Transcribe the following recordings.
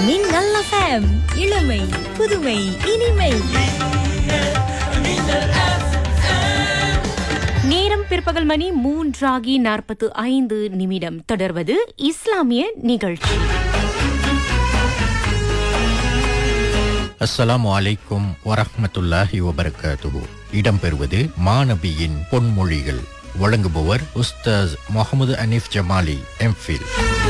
மின்னல் எஃப்எம் இளமை புதுமை இனிமை நேரம் பிற்பகல் மணி மூன்றாகி நாற்பத்து ஐந்து நிமிடம் தொடர்வது இஸ்லாமிய நிகழ்ச்சி அஸ்ஸலாமு அலைக்கும் வரஹ்மத்துல்லாஹி வபரகாத்துஹு இடம்பெறுவது மாநபியின் பொன்மொழிகள் வழங்குபவர் உஸ்தாஸ் முகமது அனீஃப் ஜமாலி எம்ஃபில்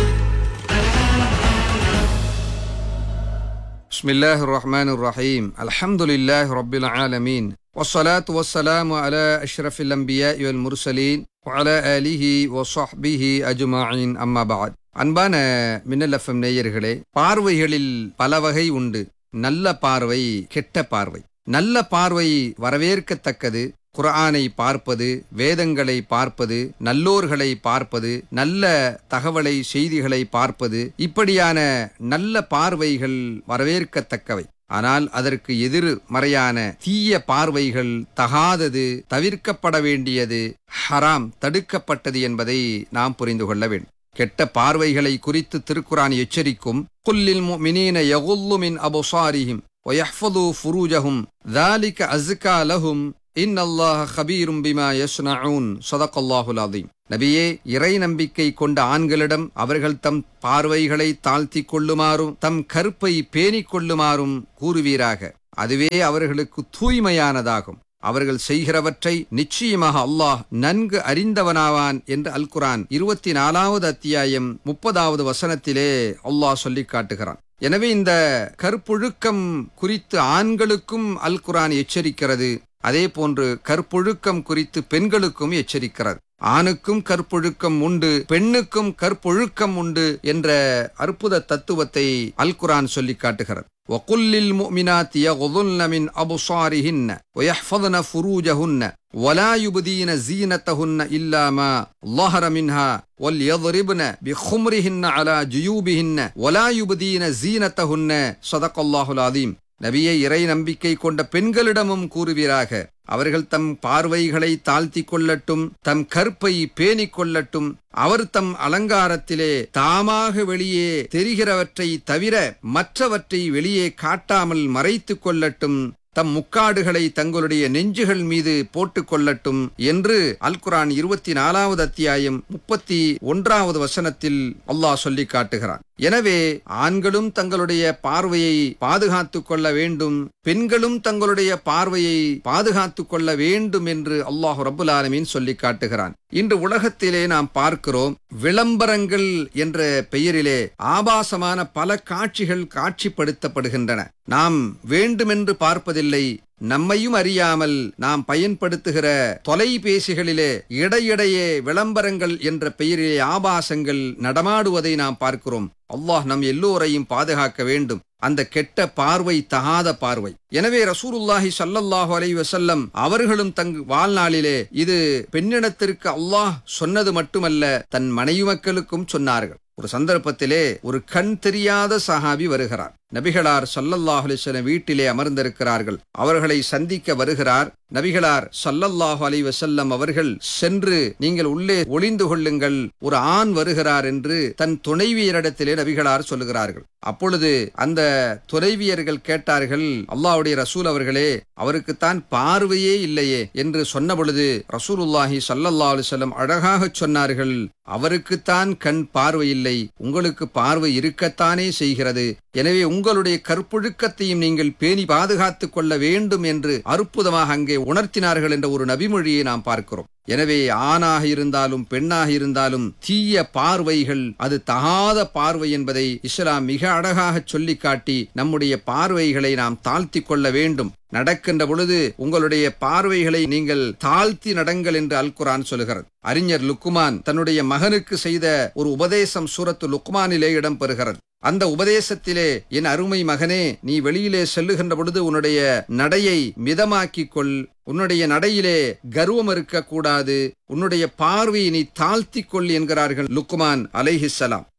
بسم الله الرحمن الرحيم الحمد لله رب العالمين والصلاة والسلام على أشرف الأنبياء والمرسلين وعلى آله وصحبه أجمعين أما بعد அன்பான மின்னல் எஃப்எம் நேயர்களே பார்வைகளில் பல வகை உண்டு நல்ல பார்வை கெட்ட பார்வை நல்ல பார்வை வரவேற்கத்தக்கது குர்ஆனை பார்ப்பது வேதங்களை பார்ப்பது நல்லோர்களை பார்ப்பது நல்ல தகவலை செய்திகளை பார்ப்பது இப்படியான நல்ல பார்வைகள் வரவேற்கத்தக்கவை ஆனால் அதற்கு எதிர்மறையான தீய பார்வைகள் தகாதது தவிர்க்கப்பட வேண்டியது ஹராம் தடுக்கப்பட்டது என்பதை நாம் புரிந்து கொள்ள வேண்டும் கெட்ட பார்வைகளை குறித்து திருக்குரான் எச்சரிக்கும் குல்லில் முஃமினீன யகுல்லு மின் அபுசாரிஹிம் ويحفظوا فروجهم ذلك أزكى لهم இன் அல்லாஹ் ஹபீரும் பிமா யஸ்னஊன் சதகல்லாஹுல் அதீம் நபியே இறை நம்பிக்கை கொண்ட ஆண்களிடம் அவர்கள் தம் பார்வைகளை தாழ்த்திக் கொள்ளுமாறும் தம் கருப்பை பேணிக் கொள்ளுமாறும் கூறுவீராக அதுவே அவர்களுக்கு தூய்மையானதாகும் அவர்கள் செய்கிறவற்றை நிச்சயமாக அல்லாஹ் நன்கு அறிந்தவனாவான் என்று அல் குரான் இருபத்தி நாலாவது அத்தியாயம் முப்பதாவது வசனத்திலே அல்லாஹ் சொல்லிக் காட்டுகிறான் எனவே இந்த கற்பொழுக்கம் குறித்து ஆண்களுக்கும் அல் குரான் எச்சரிக்கிறது அதே போன்று கற்பொழுக்கம் குறித்து பெண்களுக்கும் எச்சரிக்கிறது ஆணுக்கும் கற்பொழுக்கம் உண்டு பெண்ணுக்கும் கற்பொழுக்கம் உண்டு என்ற அற்புத தத்துவத்தை அல் குரான் சொல்லி காட்டுகிறது وقل للمؤمنات يغضن من أبصارهن ويحفظن فروجهن ولا يبدين زينتهن إلا ما ظهر منها وليضربن بخمرهن على جيوبهن ولا يبدين زينتهن صدق الله العظيم நபியை இறை நம்பிக்கை கொண்ட பெண்களிடமும் கூறுவீராக அவர்கள் தம் பார்வைகளை தாழ்த்திக் கொள்ளட்டும் தம் கற்பை பேணிக் கொள்ளட்டும் அவர் தம் அலங்காரத்திலே தாமாக வெளியே தெரிகிறவற்றை தவிர மற்றவற்றை வெளியே காட்டாமல் மறைத்துக் கொள்ளட்டும் தம் முக்காடுகளை தங்களுடைய நெஞ்சுகள் மீது போட்டுக் கொள்ளட்டும் என்று அல் குரான் இருபத்தி நாலாவது அத்தியாயம் முப்பத்தி ஒன்றாவது வசனத்தில் அல்லாஹ் சொல்லி காட்டுகிறான் எனவே ஆண்களும் தங்களுடைய பார்வையை பாதுகாத்துக் கொள்ள வேண்டும் பெண்களும் தங்களுடைய பார்வையை பாதுகாத்துக் கொள்ள வேண்டும் என்று அல்லாஹ் ரபுல் ஆலமீன் சொல்லி காட்டுகிறான் இன்று உலகத்திலே நாம் பார்க்கிறோம் விளம்பரங்கள் என்ற பெயரிலே ஆபாசமான பல காட்சிகள் காட்சிப்படுத்தப்படுகின்றன நாம் வேண்டுமென்று பார்ப்பதில்லை நம்மையும் அறியாமல் நாம் பயன்படுத்துகிற தொலைபேசிகளிலே இடையிடையே விளம்பரங்கள் என்ற பெயரிலே ஆபாசங்கள் நடமாடுவதை நாம் பார்க்கிறோம் அல்லாஹ் நம் எல்லோரையும் பாதுகாக்க வேண்டும் அந்த கெட்ட பார்வை தகாத பார்வை எனவே ரசூலுல்லாஹி சல்லல்லாஹு அலைஹி வஸல்லம் அவர்களும் தங் வாழ்நாளிலே இது பெண்ணினத்திற்கு அல்லாஹ் சொன்னது மட்டுமல்ல தன் மனைவி மக்களுக்கும் சொன்னார்கள் ஒரு சந்தர்ப்பத்திலே ஒரு கண் தெரியாத சஹாபி வருகிறார் நபிகளார் சல்லல்லாஹு அலிஸ்வலம் வீட்டிலே அமர்ந்திருக்கிறார்கள் அவர்களை சந்திக்க வருகிறார் நபிகளார் சல்லல்லாஹு அலி வசல்லம் அவர்கள் சென்று நீங்கள் உள்ளே ஒளிந்து கொள்ளுங்கள் ஒரு ஆண் வருகிறார் என்று தன் துணைவியரிடத்திலே நபிகளார் சொல்லுகிறார்கள் அப்பொழுது அந்த துணைவியர்கள் கேட்டார்கள் அல்லாஹ்வுடைய ரசூல் அவர்களே அவருக்குத்தான் பார்வையே இல்லையே என்று சொன்ன பொழுது ரசூலுல்லாஹி சல்லல்லா அலுவலம் அழகாக சொன்னார்கள் அவருக்குத்தான் கண் பார்வை இல்லை உங்களுக்கு பார்வை இருக்கத்தானே செய்கிறது எனவே உங்களுடைய கற்பொழுக்கத்தையும் நீங்கள் பேணி பாதுகாத்துக் கொள்ள வேண்டும் என்று அற்புதமாக அங்கே உணர்த்தினார்கள் என்ற ஒரு நபிமொழியை நாம் பார்க்கிறோம் எனவே ஆணாக இருந்தாலும் பெண்ணாக இருந்தாலும் தீய பார்வைகள் அது தகாத பார்வை என்பதை இஸ்லாம் மிக அழகாக சொல்லி காட்டி நம்முடைய பார்வைகளை நாம் தாழ்த்தி கொள்ள வேண்டும் நடக்கின்ற பொழுது உங்களுடைய பார்வைகளை நீங்கள் தாழ்த்தி நடங்கள் என்று அல் குரான் சொல்கிறது அறிஞர் லுக்குமான் தன்னுடைய மகனுக்கு செய்த ஒரு உபதேசம் சூரத்து லுக்குமானிலே இடம்பெறுகிறது அந்த உபதேசத்திலே என் அருமை மகனே நீ வெளியிலே செல்லுகின்ற பொழுது உன்னுடைய நடையை மிதமாக்கிக் கொள் உன்னுடைய நடையிலே கர்வம் இருக்கக்கூடாது உன்னுடைய பார்வையை நீ தாழ்த்திக் கொள் என்கிறார்கள் லுக்குமான் அலைஹிஸ்ஸலாம்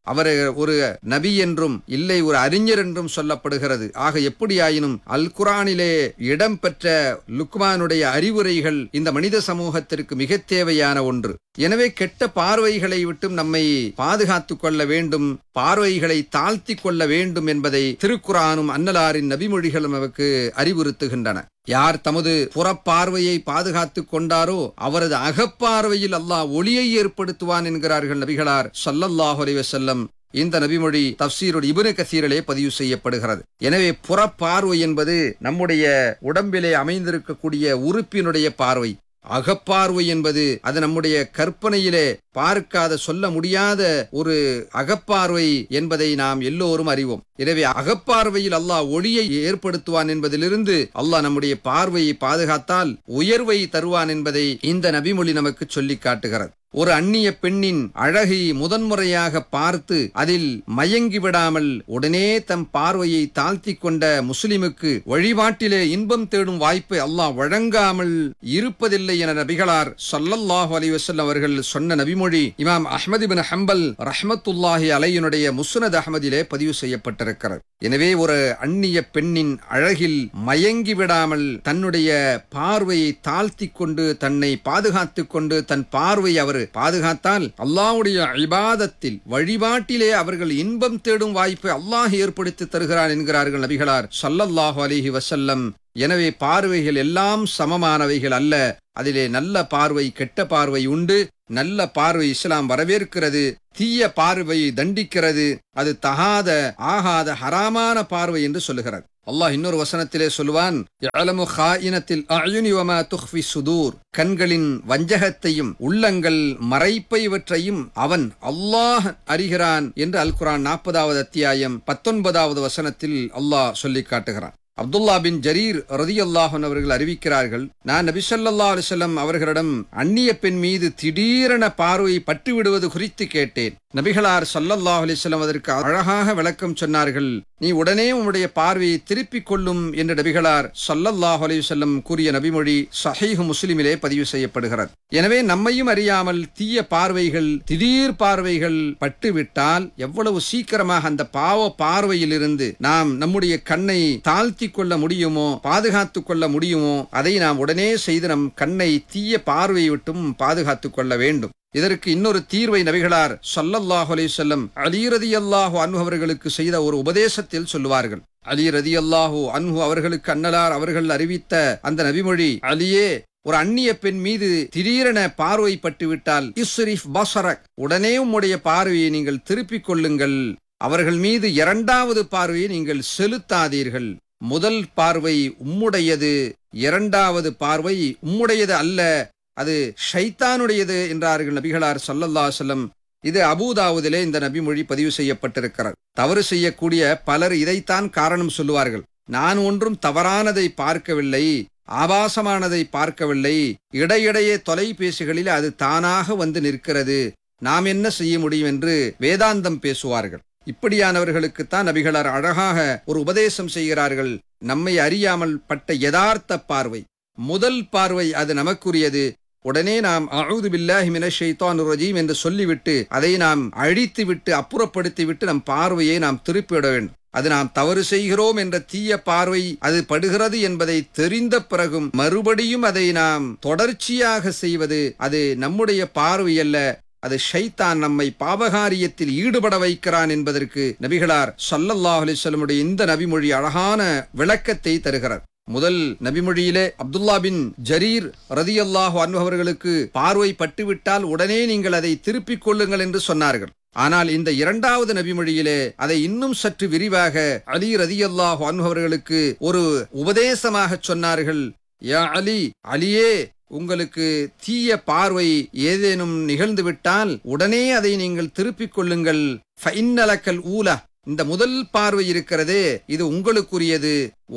அவர் ஒரு நபி என்றும் இல்லை ஒரு அறிஞர் என்றும் சொல்லப்படுகிறது ஆக எப்படியாயினும் அல் குரானிலே இடம்பெற்ற லுக்மானுடைய அறிவுரைகள் இந்த மனித சமூகத்திற்கு மிக தேவையான ஒன்று எனவே கெட்ட பார்வைகளை விட்டும் நம்மை பாதுகாத்துக் கொள்ள வேண்டும் பார்வைகளை தாழ்த்தி கொள்ள வேண்டும் என்பதை திருக்குரானும் அன்னலாரின் நபிமொழிகளும் நமக்கு அறிவுறுத்துகின்றன யார் தமது புறப்பார்வையை பாதுகாத்துக் கொண்டாரோ அவரது அகப்பார்வையில் அல்லாஹ் ஒளியை ஏற்படுத்துவான் என்கிறார்கள் நபிகளார் சல்லல்லாஹு அலைஹி வஸல்லம் இந்த நபிமொழி தப்சீருடைய இபுனு கசீரிலே பதிவு செய்யப்படுகிறது எனவே புறப்பார்வை என்பது நம்முடைய உடம்பிலே அமைந்திருக்கக்கூடிய உறுப்பினுடைய பார்வை அகப்பார்வை என்பது அது நம்முடைய கற்பனையிலே பார்க்காத சொல்ல முடியாத ஒரு அகப்பார்வை என்பதை நாம் எல்லோரும் அறிவோம் எனவே அகப்பார்வையில் அல்லாஹ் ஒளியை ஏற்படுத்துவான் என்பதிலிருந்து அல்லாஹ் நம்முடைய பார்வையை பாதுகாத்தால் உயர்வை தருவான் என்பதை இந்த நபிமொழி நமக்கு சொல்லி காட்டுகிறது ஒரு அந்நிய பெண்ணின் அழகை முதன்முறையாக பார்த்து அதில் மயங்கி விடாமல் உடனே தம் பார்வையை தாழ்த்தி கொண்ட முஸ்லிமுக்கு வழிபாட்டிலே இன்பம் தேடும் வாய்ப்பை அல்லாஹ் வழங்காமல் இருப்பதில்லை என நபிகளார் சல்லல்லாஹு அலைஹி வஸல்லம் அவர்கள் சொன்ன நபிமொழி இமாம் அஹ்மது பின் ஹம்பல் ரஹ்மத்துல்லாஹி அலையினுடைய முஸ்னத் அஹமதிலே பதிவு செய்யப்பட்டிருக்கிறது எனவே ஒரு அந்நிய பெண்ணின் அழகில் மயங்கி விடாமல் தன்னுடைய பார்வையை தாழ்த்தி கொண்டு தன்னை பாதுகாத்துக் கொண்டு தன் பார்வை அவர் பாதுகாத்தால் அல்லாஹ்வுடைய இபாதத்தில் வழிபாட்டிலே அவர்கள் இன்பம் தேடும் வாய்ப்பை அல்லாஹ் ஏற்படுத்தி தருகிறான் என்கிறார்கள் நபிகளார் சல்லல்லாஹு அலைஹி வசல்லம் எனவே பார்வைகள் எல்லாம் சமமானவைகள் அல்ல அதிலே நல்ல பார்வை கெட்ட பார்வை உண்டு நல்ல பார்வை இஸ்லாம் வரவேற்கிறது தீய பார்வையை தண்டிக்கிறது அது தகாத ஆகாத ஹராமான பார்வை என்று சொல்லுகிறது அல்லாஹ் இன்னொரு வசனத்திலே சொல்லுவான் "யஅலமு ஹாயினத்தில் அயுனி வமா துஃபி சுதூர் கண்களின் வஞ்சகத்தையும் உள்ளங்கள் மறைப்பைவற்றையும் அவன் அல்லாஹ் அறிகிறான் என்று அல் குரான் நாற்பதாவது அத்தியாயம் பத்தொன்பதாவது வசனத்தில் அல்லாஹ் சொல்லிக் காட்டுகிறான் அப்துல்லா பின் ஜரீர் ரதி அல்லாஹன் அவர்கள் அறிவிக்கிறார்கள் நான் நபிசல்லா அலிசல்லம் அவர்களிடம் அந்நிய பெண் மீது திடீரென பார்வை பட்டு விடுவது குறித்து கேட்டேன் நபிகளார் சல்லல்லாஹ் அலிஸ்லம் அதற்கு அழகாக விளக்கம் சொன்னார்கள் நீ உடனே உன்னுடைய பார்வையை திருப்பிக் கொள்ளும் என்று நபிகளார் சல்லல்லாஹ் அலிசல்லம் கூறிய நபிமொழி சஹீஹ் முஸ்லிமிலே பதிவு செய்யப்படுகிறது எனவே நம்மையும் அறியாமல் தீய பார்வைகள் திடீர் பார்வைகள் பட்டுவிட்டால் எவ்வளவு சீக்கிரமாக அந்த பாவ பார்வையிலிருந்து நாம் நம்முடைய கண்ணை தாழ்த்தி கொள்ள முடியுமோ பாதுகாத்துக் கொள்ள முடியுமோ அதை நாம் உடனே செய்து நம் கண்ணை தீய பார்வையை விட்டும் பாதுகாத்துக் கொள்ள வேண்டும் இதற்கு இன்னொரு தீர்வை நபிகளார் சல்லல்லாஹு அலைஹி வஸல்லம் அலி ரதியல்லாஹு அன்ஹு அவர்களுக்கு செய்த ஒரு உபதேசத்தில் சொல்லுவார்கள் அலி ரதியல்லாஹு அன்ஹு அவர்களுக்கு அன்னலார் அவர்கள் அறிவித்த அந்த நபிமொழி அலியே ஒரு அந்நிய பெண் மீது திடீரென பார்வை பட்டுவிட்டால் இஸ்ரிஃப் பசரக் உடனே உம்முடைய பார்வையை நீங்கள் திருப்பிக் கொள்ளுங்கள் அவர்கள் மீது இரண்டாவது பார்வையை நீங்கள் செலுத்தாதீர்கள் முதல் பார்வை உம்முடையது இரண்டாவது பார்வை உம்முடையது அல்ல அது ஷைத்தானுடையது என்றார்கள் நபிகளார் சல்லல்லா செல்லம் இது அபூதாவுதிலே இந்த நபிமொழி பதிவு செய்யப்பட்டிருக்கிறது தவறு செய்யக்கூடிய பலர் இதைத்தான் காரணம் சொல்லுவார்கள் நான் ஒன்றும் தவறானதை பார்க்கவில்லை ஆபாசமானதை பார்க்கவில்லை இடையிடையே தொலைபேசிகளில் அது தானாக வந்து நிற்கிறது நாம் என்ன செய்ய முடியும் என்று வேதாந்தம் பேசுவார்கள் இப்படியானவர்களுக்குத்தான் நபிகளார் அழகாக ஒரு உபதேசம் செய்கிறார்கள் நம்மை அறியாமல் பட்ட யதார்த்த பார்வை முதல் பார்வை அது நமக்குரியது உடனே நாம் அவுது பில்லாஹி மினஷ் ஷைத்தானிர் ரஜீம் என்று சொல்லிவிட்டு அதை நாம் அழித்து விட்டு அப்புறப்படுத்தி விட்டு நம் பார்வையை நாம் திருப்பிவிட வேண்டும் அது நாம் தவறு செய்கிறோம் என்ற தீய பார்வை அது படுகிறது என்பதை தெரிந்த பிறகும் மறுபடியும் அதை நாம் தொடர்ச்சியாக செய்வது அது நம்முடைய பார்வை அல்ல அது ஷைத்தான் நம்மை பாவகாரியத்தில் ஈடுபட வைக்கிறான் என்பதற்கு நபிகளார் சல்லல்லாஹ் அலிஸ்லமுடைய இந்த நபிமொழி அழகான விளக்கத்தை தருகிறார் முதல் நபிமொழியிலே அப்துல்லா பின் ஜரீர் ரதியல்லாஹு அன்ஹு அவர்களுக்கு பார்வை பட்டுவிட்டால் உடனே நீங்கள் அதை திருப்பிக் கொள்ளுங்கள் என்று சொன்னார்கள் ஆனால் இந்த இரண்டாவது நபிமொழியிலே அதை இன்னும் சற்று விரிவாக அலி ரதியல்லாஹு அன்ஹு அவர்களுக்கு ஒரு உபதேசமாக சொன்னார்கள் யா அலி அலியே உங்களுக்கு தீய பார்வை ஏதேனும் நிகழ்ந்து விட்டால் உடனே அதை நீங்கள் திருப்பிக் கொள்ளுங்கள் ஃபைன்னலக்கல் ஊலா இந்த முதல் பார்வை இருக்கிறதே இது உங்களுக்குரியது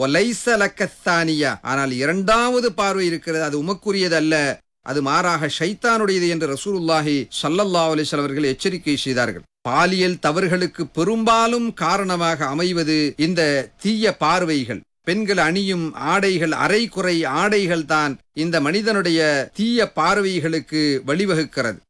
ஒலைசலக்கத்தானியா ஆனால் இரண்டாவது பார்வை இருக்கிறது அது உமக்குரியது அல்ல அது மாறாக ஷைத்தானுடையது என்று ரசூலுல்லாஹி சல்லல்லா அலிஸ்லாம் அவர்கள் எச்சரிக்கை செய்தார்கள் பாலியல் தவறுகளுக்கு பெரும்பாலும் காரணமாக அமைவது இந்த தீய பார்வைகள் பெண்கள் அணியும் ஆடைகள் அரைக்குறை ஆடைகள் தான் இந்த மனிதனுடைய தீய பார்வைகளுக்கு வழிவகுக்கிறது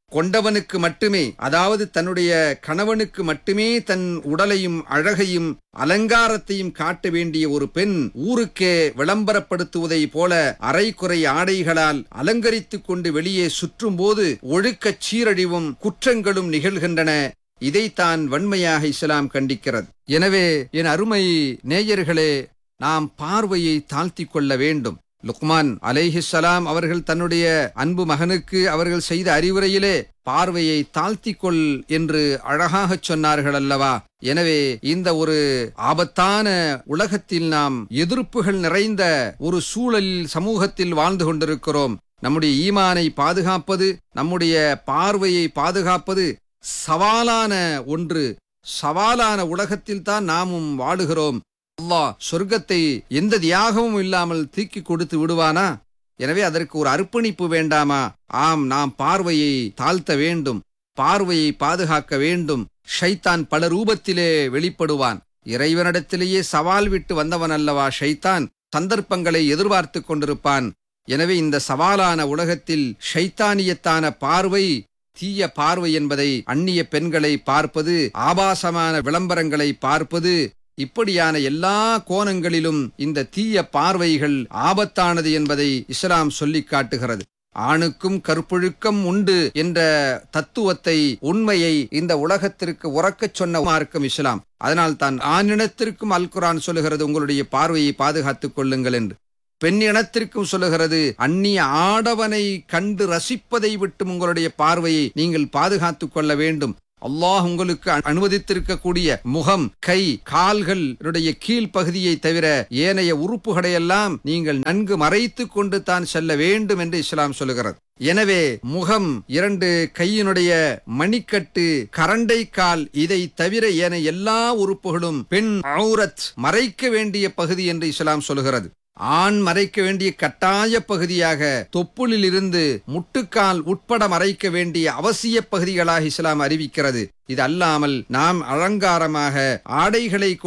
கொண்டவனுக்கு மட்டுமே அதாவது தன்னுடைய கணவனுக்கு மட்டுமே தன் உடலையும் அழகையும் அலங்காரத்தையும் காட்ட வேண்டிய ஒரு பெண் ஊருக்கே விளம்பரப்படுத்துவதை போல அரைக்குறை ஆடைகளால் அலங்கரித்துக் கொண்டு வெளியே சுற்றும் போது ஒழுக்கச் சீரழிவும் குற்றங்களும் நிகழ்கின்றன இதைத்தான் வன்மையாக இஸ்லாம் கண்டிக்கிறது எனவே என் அருமை நேயர்களே நாம் பார்வையை தாழ்த்திக் கொள்ள வேண்டும் லுக்மான் அலைஹிஸ்ஸலாம் அவர்கள் தன்னுடைய அன்பு மகனுக்கு அவர்கள் செய்த அறிவுரையிலே பார்வையை தாழ்த்திக் கொள் என்று அழகாகச் சொன்னார்கள் அல்லவா எனவே இந்த ஒரு ஆபத்தான உலகத்தில் நாம் எதிர்ப்புகள் நிறைந்த ஒரு சூழலில் சமூகத்தில் வாழ்ந்து கொண்டிருக்கிறோம் நம்முடைய ஈமானை பாதுகாப்பது நம்முடைய பார்வையை பாதுகாப்பது சவாலான ஒன்று சவாலான உலகத்தில் தான் நாமும் வாழுகிறோம் அல்லாஹ் சொர்க்கத்தை எந்த தியாகமும் இல்லாமல் தூக்கி கொடுத்து விடுவானா எனவே அதற்கு ஒரு அர்ப்பணிப்பு வேண்டாமா ஆம் நாம் பார்வையை தாழ்த்த வேண்டும் பார்வையை பாதுகாக்க வேண்டும் ஷைத்தான் பல ரூபத்திலே வெளிப்படுவான் இறைவனிடத்திலேயே சவால் விட்டு வந்தவன் அல்லவா ஷைத்தான் சந்தர்ப்பங்களை எதிர்பார்த்து கொண்டிருப்பான் எனவே இந்த சவாலான உலகத்தில் ஷைத்தானியத்தான பார்வை தீய பார்வை என்பதை அந்நிய பெண்களை பார்ப்பது ஆபாசமான விளம்பரங்களை பார்ப்பது இப்படியான எல்லா கோணங்களிலும் இந்த தீய பார்வைகள் ஆபத்தானது என்பதை இஸ்லாம் சொல்லிக் காட்டுகிறது ஆணுக்கும் கற்பொழுக்கம் உண்டு என்ற தத்துவத்தை உண்மையை இந்த உலகத்திற்கு உறக்கச் சொன்ன மார்க்கம் இஸ்லாம் அதனால் தான் ஆணினத்திற்கும் அல் குரான் சொல்லுகிறது உங்களுடைய பார்வையை பாதுகாத்துக் கொள்ளுங்கள் என்று பெண் இனத்திற்கும் சொல்லுகிறது அந்நிய ஆடவனை கண்டு ரசிப்பதை விட்டு உங்களுடைய பார்வையை நீங்கள் பாதுகாத்துக் கொள்ள வேண்டும் அல்லாஹ் உங்களுக்கு அனுமதித்திருக்கக்கூடிய முகம் கை கால்கள் கீழ் பகுதியை தவிர ஏனைய உறுப்புகளையெல்லாம் நீங்கள் நன்கு மறைத்து கொண்டு தான் செல்ல வேண்டும் என்று இஸ்லாம் சொல்லுகிறது எனவே முகம் இரண்டு கையினுடைய மணிக்கட்டு கரண்டை கால் இதை தவிர ஏனைய எல்லா உறுப்புகளும் பெண் ஔரத் மறைக்க வேண்டிய பகுதி என்று இஸ்லாம் சொல்லுகிறது ஆண் மறைக்க வேண்டிய கட்டாய பகுதியாக தொப்புளில் இருந்து முட்டுக்கால் உட்பட மறைக்க வேண்டிய அவசிய பகுதிகளாக இஸ்லாம் அறிவிக்கிறது இது அல்லாமல் நாம் அலங்காரமாக ஆடைகளை